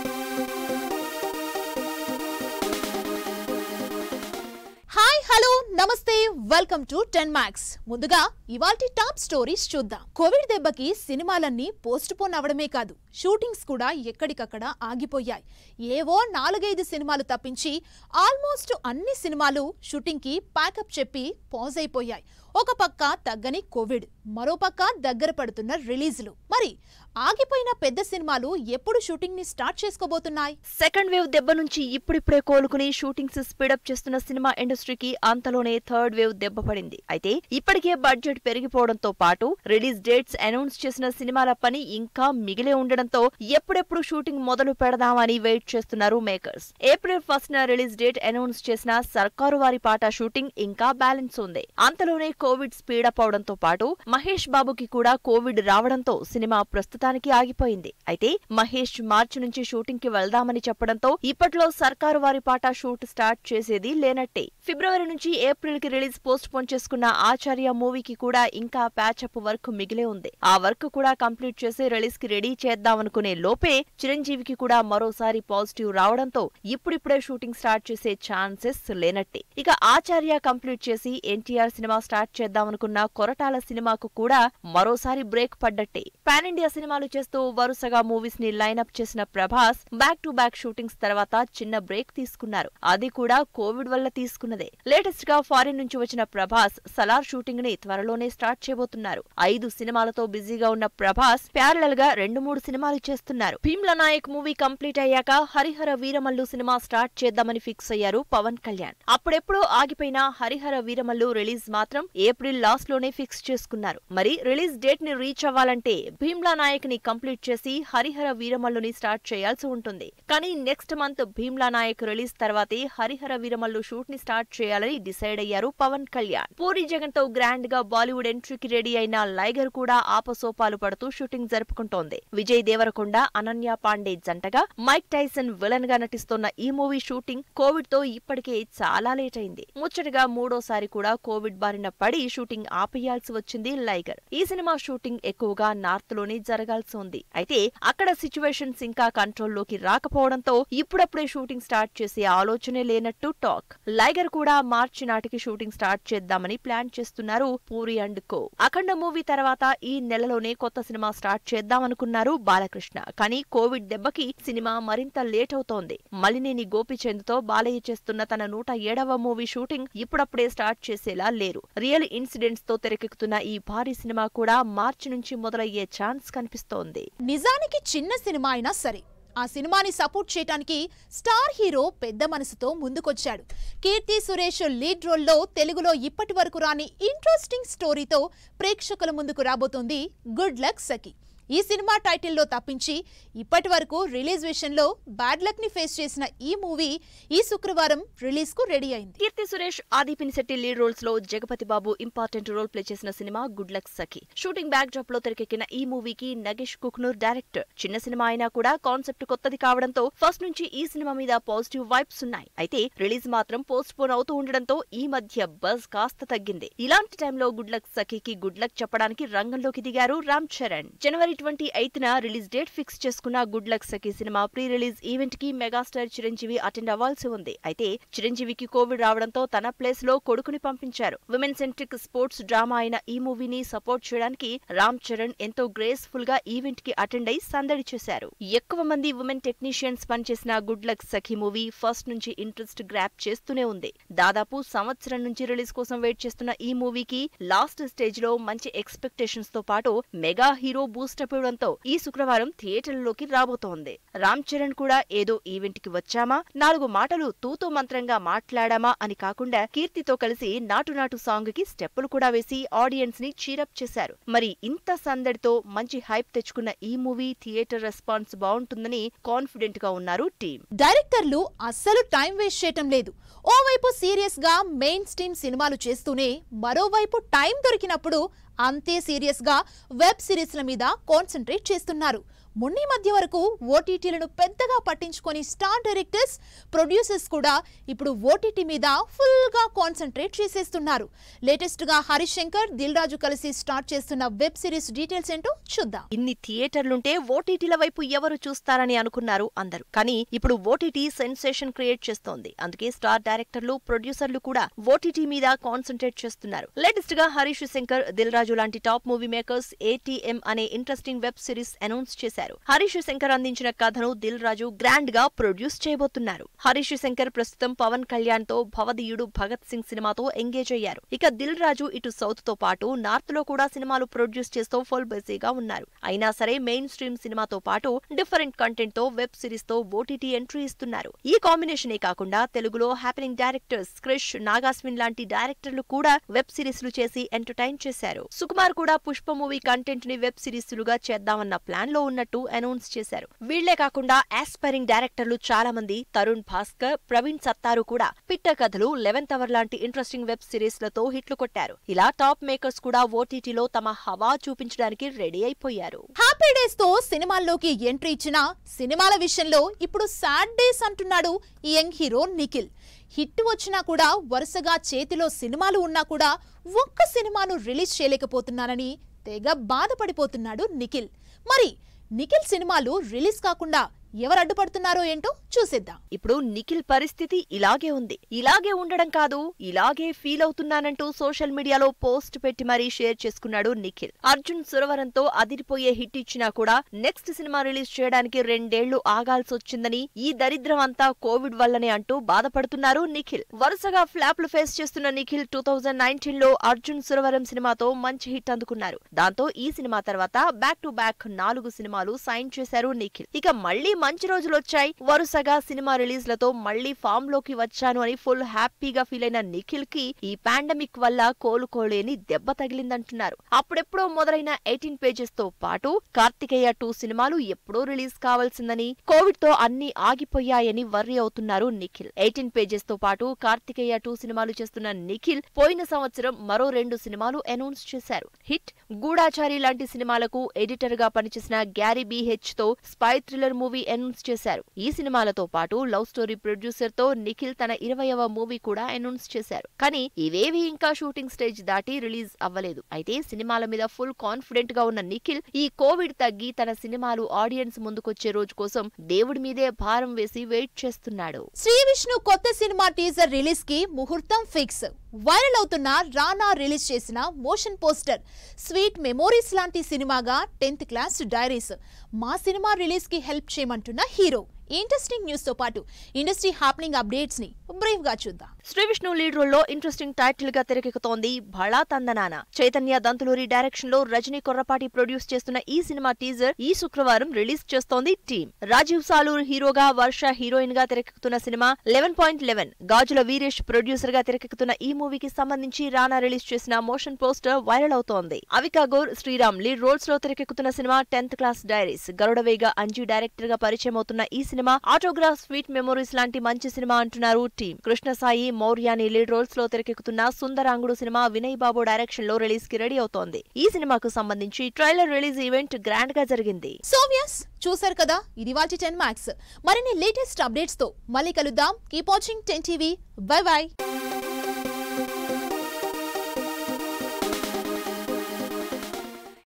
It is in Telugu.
hi hello namaste welcome to ten max ముందుగా ఇవాల్టి టాప్ స్టోరీస్ చూద్దాం కోవిడ్ దెబ్బకి సినిమాలన్నీ పోస్ట్ పోన్ అవడమే కాదు షూటింగ్స్ కూడా ఎక్కడికక్కడ ఆగిపోయాయి ఏవో నాలుగైదు సినిమాలు తప్పించి ఆల్మోస్ట్ అన్ని సినిమాలు షూటింగ్ కి ప్యాకప్ చెప్పి పాజ్ అయిపోయాయి ఒక పక్క తగ్గని కోవిడ్ మరో పక్క దగ్గర పడుతున్న రిలీజులు మరి ఆగిపోయిన పెద్ద సినిమాలు ఎప్పుడు షూటింగ్ ని స్టార్ట్ చేసుకోబోతున్నాయి సెకండ్ వేవ్ దెబ్బ నుంచి ఇప్పుడిప్పుడే కోలుకుని షూటింగ్స్ స్పీడప్ చేస్తున్న సినిమా ఇండస్ట్రీకి అంతలోనే థర్డ్ వేవ్ దెబ్బ పడింది అయితే ఇప్పటికే బడ్జెట్ పెరిగిపోవడంతో పాటు రిలీజ్ డేట్స్ అనౌన్స్ చేసిన సినిమాల పని ఇంకా మిగిలే ఉండడంతో ఎప్పుడెప్పుడు షూటింగ్ మొదలు పెడదామని వెయిట్ చేస్తున్నారు మేకర్స్ ఏప్రిల్ ఫస్ట్ న రిలీజ్ డేట్ అనౌన్స్ చేసిన సర్కారు వారి పాట షూటింగ్ ఇంకా బ్యాలెన్స్ ఉంది అంతలోనే కోవిడ్ స్పీడప్ అవడంతో పాటు మహేష్ బాబుకి కూడా కోవిడ్ రావడంతో సినిమా ప్రస్తుతానికి ఆగిపోయింది అయితే మహేష్ మార్చి నుంచి షూటింగ్ కి వెళ్దామని చెప్పడంతో ఇప్పట్లో సర్కారు వారి పాట షూట్ స్టార్ట్ చేసేది లేనట్టే ఫిబ్రవరి నుంచి ఏప్రిల్ కి రిలీజ్ పోస్ట్ పోన్ చేసుకున్న ఆచార్య మూవీకి కూడా ఇంకా ప్యాచప్ వర్క్ మిగిలే ఉంది ఆ వర్క్ కూడా కంప్లీట్ చేసి రిలీజ్ కి రెడీ చేద్దామనుకునే లోపే చిరంజీవికి కూడా మరోసారి పాజిటివ్ రావడంతో ఇప్పుడిప్పుడే షూటింగ్ స్టార్ట్ చేసే ఛాన్సెస్ లేనట్టే ఇక ఆచార్య కంప్లీట్ చేసి ఎన్టీఆర్ సినిమా స్టార్ట్ చేద్దామనుకున్న కొరటాల సినిమాకు కూడా మరోసారి బ్రేక్ పడ్డట్టే పాన్ ఇండియా సినిమాలు చేస్తూ వరుసగా మూవీస్ ని లైనప్ చేసిన Prabhas back to back shootings తర్వాత చిన్న బ్రేక్ తీసుకున్నారు అది కూడా కోవిడ్ వల్ల తీసుకున్నదే లేటెస్ట్ గా ఫారిన్ నుంచి వచ్చిన ప్రభాస్ సలార్ షూటింగ్ ని త్వరలోనే స్టార్ట్ చేయబోతున్నారు ఐదు సినిమాలతో బిజీగా ఉన్న ప్రభాస్ ప్యారలల్ గా రెండు మూడు సినిమాలు చేస్తున్నారు భీమ్ల నాయక్ మూవీ కంప్లీట్ అయ్యాక హరిహర వీరమల్లు సినిమా స్టార్ట్ చేద్దామని ఫిక్స్ అయ్యారు పవన్ కళ్యాణ్ అప్పుడెప్పుడో ఆగిపోయిన హరిహర వీరమల్లు రిలీజ్ మాత్రం ఏప్రిల్ లాస్ట్ లోనే ఫిక్స్ చేసుకున్నారు మరి రిలీజ్ డేట్ ని రీచ్ అవ్వాలంటే భీమ్లా నాయక్ ని కంప్లీట్ చేసి హరిహర వీరమల్లుని స్టార్ట్ చేయాల్సి ఉంటుంది కానీ next month Bheemla Nayak release తర్వాతే హరిహర వీరమల్లు షూట్ ని స్టార్ట్ చేయాలని డిసైడ్ అయ్యారు పవన్ కళ్యాణ్ పూరి జగన్ తో గ్రాండ్ గా బాలీవుడ్ ఎంట్రీకి రెడీ అయిన లైగర్ కూడా ఆపసోపాలు పడుతూ షూటింగ్ జరుపుకుంటోంది విజయ్ దేవరకొండ అనన్య పాండే జంటగా మైక్ టైసన్ విలన్ గా నటిస్తోన్న ఈ మూవీ షూటింగ్ కోవిడ్ తో ఇప్పటికే చాలా లేట్ అయింది ముచ్చటగా మూడోసారి కూడా కోవిడ్ బారిన పడి షూటింగ్ ఆపేయాల్సి వచ్చింది లైగర్ ఈ సినిమా షూటింగ్ ఎక్కువగా నార్త్ లోనే జరగాల్సి ఉంది అయితే అక్కడ సిచ్యువేషన్స్ ఇంకా కంట్రోల్లోకి రాకపోవడంతో ఇప్పుడప్పుడే షూటింగ్ స్టార్ట్ చేసే ఆలోచనే లేనట్టు టాక్ లైగర్ కూడా మార్చి నాటికి షూటింగ్ స్టార్ట్ చేద్దామని ప్లాన్ చేస్తున్నారు Puri and co Akhanda movie తర్వాత ఈ నెలలోనే కొత్త సినిమా స్టార్ట్ చేద్దామనుకున్నారు బాలకృష్ణ కానీ కోవిడ్ దెబ్బకి సినిమా మరింత లేట్ అవుతోంది మలినేని గోపిచంద్ తో బాలయ్య చేస్తున్న తన నూట ఏడవ మూవీ షూటింగ్ ఇప్పుడప్పుడే స్టార్ట్ చేసేలా లేరు రియల్ ఇన్సిడెంట్స్ తో తెరకెక్కుతున్న ఈ భారీ సినిమా కూడా మార్చి నుంచి మొదలయ్యే ఛాన్స్ కనిపిస్తోంది నిజానికి చిన్న సినిమా అయినా సరే ఆ సినిమాని సపోర్ట్ చేయడానికి స్టార్ హీరో పెద్ద మనసుతో ముందుకొచ్చాడు కీర్తి సురేష్ లీడ్ రోల్లో తెలుగులో ఇప్పటి వరకు రాని ఇంట్రెస్టింగ్ స్టోరీతో ప్రేక్షకుల ముందుకు రాబోతోంది గుడ్ లక్ సఖి ఈ సినిమా టైటిల్లో తప్పించి ఇప్పటి వరకు రిలీజ్ విషయంలో బ్యాడ్ లక్ ని ఫేస్ చేసిన ఈ మూవీ ఈ శుక్రవారం రిలీజ్ కు రెడీ అయింది కీర్తి సురేష్ ఆది పినిశెట్టి లీడ్ రోల్స్ లో Jagapathi Babu important role play చేసిన సినిమా good luck Sakhi shooting backdrop లో తెరకెక్కిన ఈ మూవీకి నగేష్ కుక్నూర్ డైరెక్టర్ చిన్న సినిమా అయినా కూడా కాన్సెప్ట్ కొత్తది కావడంతో ఫస్ట్ నుంచి ఈ సినిమా మీద పాజిటివ్ వైబ్స్ ఉన్నాయి అయితే రిలీజ్ మాత్రం పోస్ట్ పోన్ అవుతూ ఉండడంతో ఈ మధ్య బజ్ కాస్త తగ్గింది ఇలాంటి టైంలో గుడ్ లక్ సఖికి గుడ్ లక్ చెప్పడానికి రంగంలోకి దిగారు రామ్ చరణ్ జనవరి ట్వంటీ ఎయిత్ న రిలీజ్ డేట్ ఫిక్స్ చేసుకున్న గుడ్ లక్ సఖి సినిమా ప్రీ రిలీజ్ ఈవెంట్ కి మెగాస్టార్ చిరంజీవి అటెండ్ అవ్వాల్సి ఉంది అయితే చిరంజీవికి కోవిడ్ రావడంతో తన ప్లేస్ లో కొడుకుని పంపించారు విమెన్ సెంట్రిక్ స్పోర్ట్స్ డ్రామా అయిన ఈ మూవీని సపోర్ట్ చేయడానికి రామ్ చరణ్ ఎంతో గ్రేస్ఫుల్ గా ఈవెంట్ కి అటెండ్ అయి సందడి చేశారు ఎక్కువ మంది ఉమెన్ టెక్నీషియన్స్ పనిచేసిన good luck Sakhi movie first నుంచి ఇంట్రెస్ట్ గ్రాప్ చేస్తూనే ఉంది దాదాపు సంవత్సరం నుంచి రిలీజ్ కోసం వెయిట్ చేస్తున్న ఈ మూవీకి లాస్ట్ స్టేజ్ లో మంచి ఎక్స్పెక్టేషన్స్ తో పాటు మెగా హీరో బూస్టప్ ఇవ్వడంతో ఈ శుక్రవారం థియేటర్లలోకి రాబోతోంది రామ్ చరణ్ కూడా ఏదో ఈవెంట్ కి వచ్చామా నాలుగు మాటలు తూతూ మంత్రంగా మాట్లాడామా అని కాకుండా కీర్తితో కలిసి నాటు నాటు సాంగ్ కి స్టెప్పులు కూడా వేసి ఆడియన్స్ ని చీరప్ చేశారు మరి ఇంత సందడితో మంచి హైప్ తెచ్చుకున్న ఈ మూవీ థియేటర్ రెస్పాన్స్ బాగుంటుందని కాన్ఫిడెంట్ గా ఉన్నారు టీం డైరెక్టర్లు అస్సలు టైం వేస్ట్ చేయటం లేదు ఓవైపు సీరియస్ గా మెయిన్ స్ట్రీమ్ సినిమాలు చేస్తూనే మరోవైపు టైం దొరికినప్పుడు అంతే సీరియస్ గా వెబ్ సిరీస్ల మీద కాన్సన్ట్రేట్ చేస్తున్నారు మొన్నీ మధ్య వరకు ఓటీటీలను పెద్దగా పట్టించుకొని స్టార్ డైరెక్టర్స్ ప్రొడ్యూసర్స్ కూడా ఇప్పుడు ఓటీటీ మీద ఫుల్గా కాన్సన్ట్రేట్ చేసేస్తున్నారు లేటెస్ట్గా హరీష్ శంకర్ దిల్ రాజు కలిసి స్టార్ట్ చేస్తున్న వెబ్ సిరీస్ డీటెయిల్స్ ఏంటో చూద్దాం ఇన్ని థియేటర్లుంటే ఓటీటీల వైపు ఎవరు చూస్తారని అనుకున్నారు అందరూ కానీ ఇప్పుడు ఓటీటీ సెన్సేషన్ క్రియేట్ చేస్తోంది అందుకే స్టార్ డైరెక్టర్లు ప్రొడ్యూసర్లు కూడా ఓటీటీ మీద కాన్సన్ట్రేట్ చేస్తున్నారు లేటెస్ట్ గా హరీష్ శంకర్ దిల్ రాజు లాంటి టాప్ మూవీ మేకర్స్ ఏటీఎం అనే ఇంట్రెస్టింగ్ వెబ్ సిరీస్ అనౌన్స్ చేశారు హరీష్ శంకర్ అందించిన కథను దిల్ రాజు గ్రాండ్ గా ప్రొడ్యూస్ చేయబోతున్నారు హరీష్ శంకర్ ప్రస్తుతం పవన్ కళ్యాణ్ తో భవదీయుడు భగత్ సింగ్ సినిమాతో ఎంగేజ్ అయ్యారు ఇక దిల్ రాజు ఇటు సౌత్ తో పాటు నార్త్ లో కూడా సినిమాలు ప్రొడ్యూస్ చేస్తూ ఫుల్ బిజీగా ఉన్నారు అయినా సరే మెయిన్ స్ట్రీమ్ సినిమాతో పాటు డిఫరెంట్ కంటెంట్ తో వెబ్ సిరీస్ తో ఓటీటీ ఎంట్రీ ఇస్తున్నారు ఈ కాంబినేషనే కాకుండా తెలుగులో హ్యాపెనింగ్ డైరెక్టర్స్ క్రిష్ నాగాస్విన్ లాంటి డైరెక్టర్లు కూడా వెబ్ సిరీస్ లు చేసి ఎంటర్టైన్ చేశారు సుకుమార్ కూడా పుష్ప మూవీ కంటెంట్ ని వెబ్ సిరీస్ లుగా చేద్దామన్న ప్లాన్ లో ఉన్నట్టు అనౌన్స్ చేశారు వీళ్లే కాకుండా ఆస్పైరింగ్ డైరెక్టర్లు చాలా మంది తరుణ్ భాస్కర్ ప్రవీణ్ సత్తారు కూడా పిట్ట కథలు లెవెన్త్ అవర్ లాంటి ఇంట్రెస్టింగ్ వెబ్ సిరీస్ లతో హిట్లు కొట్టారు ఇలా టాప్ మేకర్స్ కూడా ఓటీటీలో తమ హవా చూపించడానికి రెడీ అయిపోయారు హ్యాపీ డేస్ తో సినిమాల్లోకి ఎంట్రీ ఇచ్చిన సినిమాల విషయంలో ఇప్పుడు సాడ్ డేస్ అంటున్నాడు ఈ యంగ్ హీరో నిఖిల్ హిట్ వచ్చినా కూడా వరుసగా చేతిలో సినిమాలు ఉన్నా కూడా ఒక్క సినిమాను రిలీజ్ చేయలేకపోతున్నానని తెగ బాధపడిపోతున్నాడు నిఖిల్ మరి నిఖిల్ సినిమాలు రిలీజ్ కాకుండా ఎవరు అడ్డుపడుతున్నారో ఏంటో చూసేద్దాం ఇప్పుడు నిఖిల్ పరిస్థితి ఇలాగే ఉంది ఇలాగే ఉండడం కాదు ఇలాగే ఫీల్ అవుతున్నానంటూ సోషల్ మీడియాలో పోస్ట్ పెట్టి మరీ షేర్ చేసుకున్నాడు నిఖిల్ అర్జున్ సురవరంతో అదిరిపోయే హిట్ ఇచ్చినా కూడా నెక్స్ట్ సినిమా రిలీజ్ చేయడానికి రెండేళ్లు ఆగాల్సి వచ్చిందని ఈ దరిద్రం అంతా కోవిడ్ వల్లనే అంటూ బాధపడుతున్నారు నిఖిల్ వరుసగా ఫ్లాప్లు ఫేస్ చేస్తున్న నిఖిల్ టూ థౌజండ్ నైన్టీన్ లో అర్జున్ సురవరం సినిమాతో మంచి హిట్ అందుకున్నారు దాంతో ఈ సినిమా తర్వాత బ్యాక్ టు బ్యాక్ నాలుగు సినిమాలు సైన్ చేశారు నిఖిల్ ఇక మళ్లీ మంచి రోజులు వచ్చాయి వరుసగా సినిమా రిలీజ్ లతో మళ్లీ ఫామ్ లోకి వచ్చాను అని ఫుల్ హ్యాపీగా ఫీల్ అయిన నిఖిల్ కి ఈ పాండమిక్ వల్ల కోలుకోలేని దెబ్బ తగిలిందంటున్నారు అప్పుడెప్పుడో మొదలైన ఎయిటీన్ పేజెస్ తో పాటు కార్తికేయ టూ సినిమాలు ఎప్పుడో రిలీజ్ కావాల్సిందని కోవిడ్ తో అన్ని ఆగిపోయాయని వర్రీ అవుతున్నారు నిఖిల్ ఎయిటీన్ పేజెస్ తో పాటు కార్తికేయ టూ సినిమాలు చేస్తున్న నిఖిల్ పోయిన సంవత్సరం మరో రెండు సినిమాలు అనౌన్స్ చేశారు హిట్ గూఢాచారి లాంటి సినిమాలకు ఎడిటర్ గా పనిచేసిన గ్యారీ బీహెచ్ తో స్పై థ్రిల్లర్ మూవీ అనౌన్స్ చేశారు ఈ సినిమాలతో పాటు లవ్ స్టోరీ ప్రొడ్యూసర్ తో నిఖిల్ తన ఇరవయవ మూవీ కూడా అనౌన్స్ చేశారు కానీ ఇవేవి ఇంకా షూటింగ్ స్టేజ్ దాటి రిలీజ్ అవ్వలేదు అయితే సినిమాల మీద ఫుల్ కాన్ఫిడెంట్ గా ఉన్న నిఖిల్ ఈ కోవిడ్ తగ్గి తన సినిమాలు ఆడియన్స్ ముందుకొచ్చే రోజు కోసం దేవుడి మీదే భారం వేసి వెయిట్ చేస్తున్నాడు శ్రీ విష్ణు కొత్త సినిమా టీజర్ రిలీజ్ కి ముహూర్తం ఫిక్స్ వైరల్ అవుతున్న రానా రిలీజ్ చేసిన మోషన్ పోస్టర్ స్వీట్ మెమోరీస్ లాంటి సినిమాగా టెన్త్ క్లాస్ డైరీస్ మా సినిమా రిలీజ్ కి హెల్ప్ చేయమంటున్న హీరో ఇంట్రెస్టింగ్ న్యూస్ తో పాటు ఇండస్ట్రీ హ్యాపెనింగ్ అప్డేట్స్ ని బ్రీఫ్ గా చూద్దాం శ్రీ విష్ణు లీడ్ రోల్ లో ఇంట్రెస్టింగ్ టైటిల్ గా తెరకెక్కుతోంది భళా తందనాన చైతన్య దంతులూరి డైరెక్షన్ లో రజనీ కొర్రపాటి ప్రొడ్యూస్ చేస్తున్న ఈ సినిమా టీజర్ ఈ శుక్రవారం రిలీజ్ చేస్తోంది టీమ్ రాజీవ్ సాలూర్ హీరోగా వర్ష హీరోయిన్ గా తెరకెక్కుతున్న సినిమా eleven point eleven Gajula Veeresh producer గా తెరకెక్కుతున్న ఈ మూవీకి సంబంధించి రానా రిలీజ్ చేసిన మోషన్ పోస్టర్ వైరల్ అవుతోంది అవికా గౌర్ శ్రీరామ్ లీడ్ రోల్స్ లో తెరకెక్కుతున్న సినిమా tenth class diaries Garudavega Anji director గా పరిచయం అవుతున్న ఈ సినిమా ఆటోగ్రాఫ్ స్వీట్ మెమోరీస్ లాంటి మంచి సినిమా అంటున్నారు టీం కృష్ణసాయి మౌర్యాని లీడ్ రోల్స్ లో తెరకెక్కుతున్న సుందరాంగుడు సినిమా వినయ్ బాబు డైరెక్షన్ లో రిలీజ్ కి రెడీ అవుతోంది ఈ సినిమాకు సంబంధించి ట్రైలర్ రిలీజ్ ఈవెంట్ గ్రాండ్ గా జరిగింది సోవ్యస్ చూసారు కదా ఇది వాటి టెన్ మ్యాక్స్ మరిన్ని లేటెస్ట్ అప్డేట్స్ తో మళ్ళీ కలుద్దాం keep watching ten TV bye by